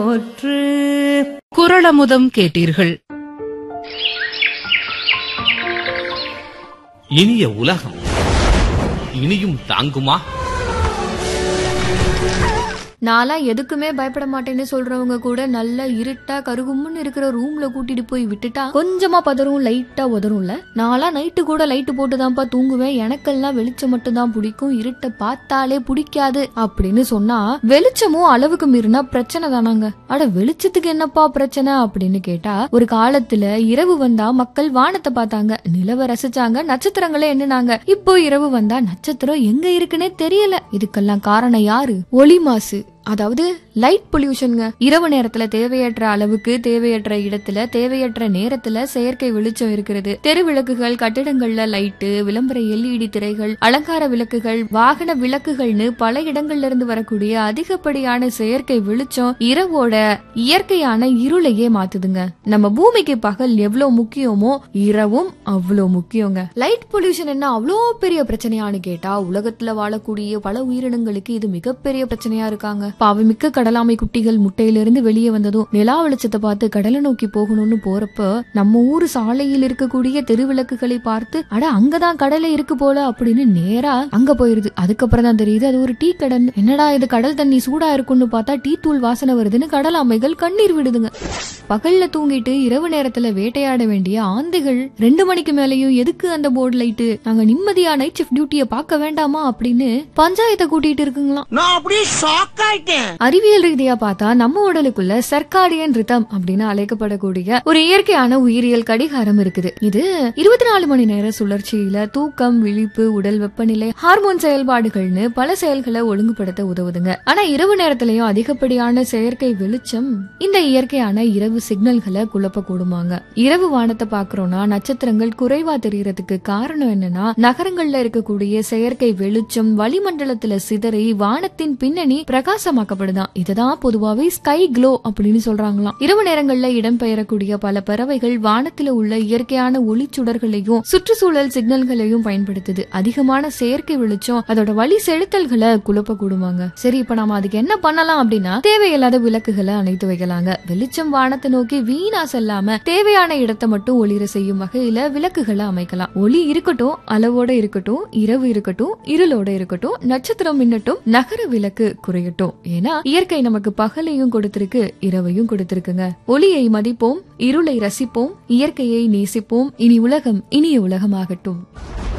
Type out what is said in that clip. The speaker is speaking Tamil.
போற்று குரளமுதம் கேட்டீர்கள் இனிய உலகம் இனியும் தாங்குமா நான்லாம் எதுக்குமே பயப்பட மாட்டேன்னு சொல்றவங்க கூட நல்ல இருட்டா கருகும்னு இருக்கிற ரூம்ல கூட்டிட்டு போய் விட்டுட்டா கொஞ்சமா பதறும் லைட்டா உதறும்ல நான்லாம் நைட்டு கூட லைட்டு போட்டுதான்ப்பா தூங்குவேன் எனக்கெல்லாம் வெளிச்சம் மட்டும் தான் பிடிக்கும் இருட்டை பார்த்தாலே பிடிக்காது அப்படின்னு சொன்னா வெளிச்சமும் அளவுக்கு மீறினா பிரச்சனை தானாங்க அட வெளிச்சத்துக்கு என்னப்பா பிரச்சனை அப்படின்னு கேட்டா ஒரு காலத்துல இரவு வந்தா மக்கள் வானத்தை பார்த்தாங்க நிலவை ரசிச்சாங்க நட்சத்திரங்களை எண்ணுனாங்க இப்போ இரவு வந்தா நட்சத்திரம் எங்க இருக்குன்னே தெரியல இதுக்கெல்லாம் காரணம் யாரு ஒளி மாசு அதாவது லைட் பொல்யூஷனுங்க இரவு நேரத்துல தேவையற்ற அளவுக்கு தேவையற்ற இடத்துல தேவையற்ற நேரத்துல செயற்கை வெளிச்சம் இருக்கிறது தெரு விளக்குகள் கட்டிடங்கள்ல லைட்டு விளம்பர எல்இடி திரைகள் அலங்கார விளக்குகள் வாகன விளக்குகள்னு பல இடங்கள்ல இருந்து வரக்கூடிய அதிகப்படியான செயற்கை வெளிச்சம் இரவோட இயற்கையான இருளையே மாத்துதுங்க நம்ம பூமிக்கு பகல் எவ்வளவு முக்கியமோ இரவும் அவ்வளோ முக்கியங்க லைட் பொல்யூஷன் என்ன அவ்வளோ பெரிய பிரச்சனையான்னு கேட்டா உலகத்துல வாழக்கூடிய பல உயிரினங்களுக்கு இது மிகப்பெரிய பிரச்சனையா இருக்காங்க பாவமிக்க கடலாமை குட்டிகள் முட்டையிலிருந்து வெளியே வந்ததும் நிலா வெளிச்சத்தை பார்த்து கடலை நோக்கி போகணும்னு போறப்ப நம்ம ஊர் சாலையில் இருக்கக்கூடிய தெருவிளக்குகளை பார்த்து அட அங்கதான் கடலை இருக்கு போல அப்படின்னு நேரா அங்க போயிருது அதுக்கப்புறம் தான் தெரியுது அது ஒரு டீ கடன் என்னடா இது கடல் தண்ணி சூடா இருக்கும்னு பார்த்தா டீ தூள் வாசனை வருதுன்னு கடலாமைகள் கண்ணீர் விடுதுங்க பகல்ல தூங்கிட்டு இரவு நேரத்துல வேட்டையாட வேண்டிய ஆந்தைகள் ரெண்டு மணிக்கு மேலயும் எதுக்கு அந்த போர்டு லைட்டு நாங்க நிம்மதியா நைட் ஷிஃப்ட் டியூட்டிய பார்க்க வேண்டாமா அப்படின்னு பஞ்சாயத்தை கூட்டிட்டு இருக்குங்களாம் நான் அப்படியே ஷாக் ஆயிட்டேன் அறிவியல் ரீதியா பார்த்தா நம்ம உடலுக்குள்ள சர்க்காடியன் ரிதம் அப்படின்னு அழைக்கப்படக்கூடிய ஒரு இயற்கையான உயிரியல் கடிகாரம் இருக்குது இது இருபத்தி நாலு மணி நேர சுழற்சியில தூக்கம் விழிப்பு உடல் வெப்பநிலை ஹார்மோன் செயல்பாடுகள்னு பல செயல்களை ஒழுங்குபடுத்த உதவுதுங்க ஆனா இரவு நேரத்திலயும் அதிகப்படியான செயற்கை வெளிச்சம் இந்த இயற்கையான இரவு சிக்னல்களை குழப்ப கூடுமாங்க இரவு வானத்தை பாக்குறோம்னா நட்சத்திரங்கள் குறைவா தெரியறதுக்கு காரணம் என்னன்னா நகரங்கள்ல இருக்கக்கூடிய செயற்கை வெளிச்சம் வளிமண்டலத்துல சிதறி வானத்தின் பின்னணி பிரகாசமாக்கப்படுதான் இதுதான் பொதுவாவே ஸ்கை க்ளோ அப்படின்னு சொல்றாங்களாம் இரவு நேரங்கள்ல இடம்பெயரக்கூடிய பல பறவைகள் வானத்துல உள்ள இயற்கையான ஒளிச்சுடர்களையும் சுற்றுச்சூழல் சிக்னல்களையும் பயன்படுத்துது அதிகமான செயற்கை வெளிச்சம் அதோட வழி செலுத்தல்களை குழப்ப கூடுமாங்க சரி இப்ப நாம அதுக்கு என்ன பண்ணலாம் அப்படின்னா தேவையில்லாத விளக்குகளை அணைத்து வைக்கலாங்க வெளிச்சம் வானத்தை நோக்கி வீணா செல்லாம தேவையான இடத்தை மட்டும் ஒளிர செய்யும் வகையில விளக்குகளை அமைக்கலாம் ஒளி இருக்கட்டும் அளவோட இருக்கட்டும் இரவு இருக்கட்டும் இருளோட இருக்கட்டும் நட்சத்திரம் மின்னட்டும் நகர விளக்கு குறையட்டும் ஏன்னா இயற்கை நமக்கு பகலையும் கொடுத்திருக்கு இரவையும் கொடுத்திருக்குங்க ஒளியை மதிப்போம் இருளை ரசிப்போம் இயற்கையை நேசிப்போம் இனி உலகம் இனிய உலகமாகட்டும்